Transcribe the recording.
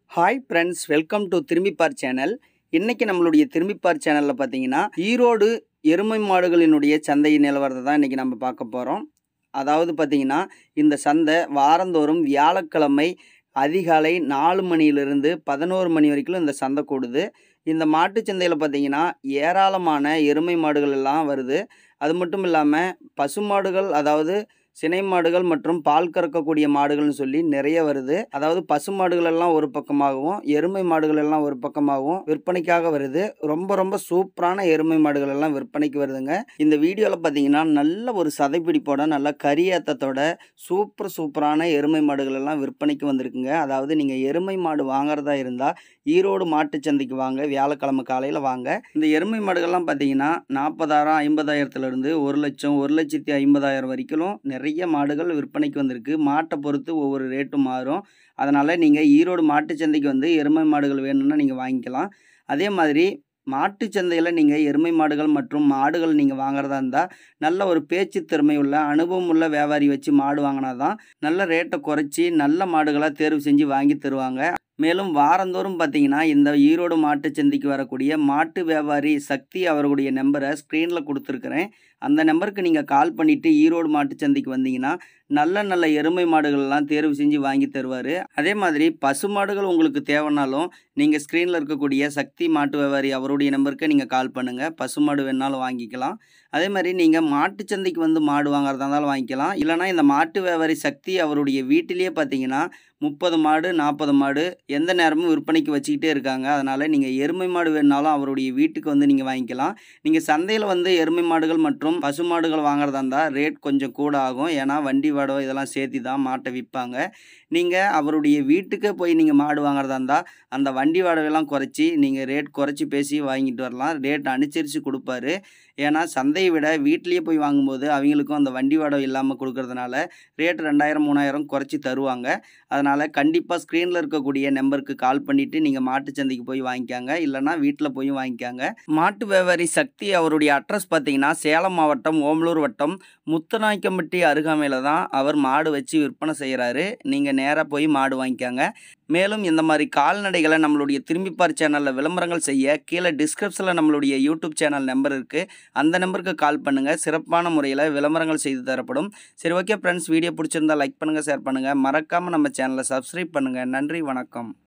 hi friends welcome to Thirumbippaar channel இன்னைக்கு நம்மளுடைய திரும்பிப்பார் சேனலில் பார்த்தீங்கன்னா ஈரோடு எருமை மாடுகளினுடைய சந்தை நிலவரத்தை தான் இன்றைக்கி நம்ம பார்க்க போகிறோம் அதாவது பார்த்தீங்கன்னா இந்த சந்தை வாரந்தோறும் வியாழக்கிழமை அதிகாலை நாலு மணியிலிருந்து பதினோரு மணி வரைக்கும் இந்த சந்தை கூடுது இந்த மாட்டுச் சந்தையில் பார்த்தீங்கன்னா ஏராளமான எருமை மாடுகள் எல்லாம் வருது அது மட்டும் இல்லாமல் பசுமாடுகள் அதாவது சினை மாடுகள் மற்றும் பால் கறக்கக்கூடிய மாடுகள்னு சொல்லி நிறைய வருது அதாவது பசு மாடுகள் எல்லாம் ஒரு பக்கமாகவும் எருமை மாடுகள் எல்லாம் ஒரு பக்கமாகவும் விற்பனைக்காக வருது ரொம்ப ரொம்ப சூப்பரான எருமை மாடுகள் எல்லாம் விற்பனைக்கு வருதுங்க இந்த வீடியோவில் பார்த்தீங்கன்னா நல்ல ஒரு சதைப்பிடிப்போட நல்ல கரியேத்தத்தோட சூப்பர் சூப்பரான எருமை மாடுகள் எல்லாம் விற்பனைக்கு வந்திருக்குங்க அதாவது நீங்கள் எருமை மாடு வாங்குறதா இருந்தால் ஈரோடு மாட்டுச் சந்தைக்கு வாங்க வியாழக்கிழமை காலையில் வாங்க இந்த எருமை மாடுகள்லாம் பார்த்தீங்கன்னா நாற்பதாயிரம் ஐம்பதாயிரத்துலேருந்து ஒரு லட்சம் ஒரு லட்சத்தி ஐம்பதாயிரம் வரைக்கும் நிறைய மாடுகள் விற்பனைக்கு வந்திருக்கு மாட்டை பொறுத்து ஒவ்வொரு ரேட்டும் மாறும் அதனால் நீங்கள் ஈரோடு மாட்டுச் சந்தைக்கு வந்து எருமை மாடுகள் வேணும்னா நீங்கள் வாங்கிக்கலாம் அதே மாதிரி மாட்டுச் சந்தையில் நீங்கள் எருமை மாடுகள் மற்றும் மாடுகள் நீங்கள் வாங்குறதா இருந்தால் நல்ல ஒரு பேச்சு திறமை உள்ள அனுபவம் உள்ள வியாபாரி வச்சு மாடு வாங்கினா தான் நல்ல ரேட்டை குறைச்சி நல்ல மாடுகளாக தேர்வு செஞ்சு வாங்கி தருவாங்க மேலும் வாரந்தோறும் பார்த்தீங்கன்னா இந்த ஈரோடு மாட்டுச் சந்தைக்கு வரக்கூடிய மாட்டு வியாபாரி சக்தி அவர்களுடைய நம்பரை ஸ்க்ரீனில் கொடுத்துருக்குறேன் அந்த நம்பருக்கு நீங்கள் கால் பண்ணிவிட்டு ஈரோடு மாட்டுச் சந்தைக்கு வந்தீங்கன்னா நல்ல நல்ல எருமை மாடுகள்லாம் தேர்வு செஞ்சு வாங்கி தருவார் அதே மாதிரி பசு மாடுகள் உங்களுக்கு தேவைனாலும் நீங்கள் ஸ்க்ரீனில் இருக்கக்கூடிய சக்தி மாட்டு வியாபாரி அவருடைய நம்பருக்கு நீங்கள் கால் பண்ணுங்கள் பசு மாடு வேணாலும் வாங்கிக்கலாம் அதே மாதிரி நீங்கள் மாட்டுச் சந்தைக்கு வந்து மாடு வாங்குறதா இருந்தாலும் வாங்கிக்கலாம் இல்லைனா இந்த மாட்டு வியாபாரி சக்தி அவருடைய வீட்டிலேயே பார்த்தீங்கன்னா முப்பது மாடு நாற்பது மாடு எந்த நேரமும் விற்பனைக்கு வச்சுக்கிட்டே இருக்காங்க அதனால் நீங்கள் எருமை மாடு வேணுனாலும் அவருடைய வீட்டுக்கு வந்து நீங்கள் வாங்கிக்கலாம் நீங்கள் சந்தையில் வந்து எருமை மாடுகள் மற்றும் பசு மாடுகள் வாங்குறதா இருந்தால் ரேட் கொஞ்சம் கூட ஆகும் ஏன்னா வண்டி வாடகை இதெல்லாம் சேர்த்து தான் மாட்டை விற்பாங்க நீங்கள் அவருடைய வீட்டுக்கே போய் நீங்கள் மாடு வாங்குறதா இருந்தால் அந்த வண்டி வாடகைலாம் குறைச்சி நீங்கள் ரேட் குறைச்சி பேசி வாங்கிட்டு வரலாம் ரேட் அனுசரித்து கொடுப்பாரு ஏன்னா சந்தையை விட வீட்லேயே போய் வாங்கும்போது அவங்களுக்கும் அந்த வண்டி வாடகை இல்லாமல் கொடுக்கறதுனால ரேட் ரெண்டாயிரம் மூணாயிரம் குறைச்சி தருவாங்க அதனால் கண்டிப்பாக ஸ்க்ரீனில் இருக்கக்கூடிய நம்பருக்கு கால் பண்ணிவிட்டு நீங்கள் மாட்டு சந்தைக்கு போய் வாங்கிக்காங்க இல்லைனா வீட்டில் போய் வாங்கிக்காங்க மாட்டு வியாபாரி சக்தி அவருடைய அட்ரஸ் பார்த்தீங்கன்னா சேலம் மாவட்டம் ஓமலூர் வட்டம் முத்தநாய்க்கம்பட்டி அருகாமையில் தான் அவர் மாடு வச்சு விற்பனை செய்கிறாரு நீங்கள் நேராக போய் மாடு வாங்கிக்காங்க மேலும் இந்த மாதிரி கால்நடைகளை நம்மளுடைய திரும்பிப்பார் சேனலில் விளம்பரங்கள் செய்ய கீழே டிஸ்கிரிப்ஷனில் நம்மளுடைய யூடியூப் சேனல் நம்பர் இருக்குது அந்த நம்பருக்கு கால் பண்ணுங்கள் சிறப்பான முறையில் விளம்பரங்கள் செய்து தரப்படும் சரி ஓகே ஃப்ரெண்ட்ஸ் வீடியோ பிடிச்சிருந்தா லைக் பண்ணுங்கள் ஷேர் பண்ணுங்கள் மறக்காமல் நம்ம சேனலை சப்ஸ்கிரைப் பண்ணுங்கள் நன்றி வணக்கம்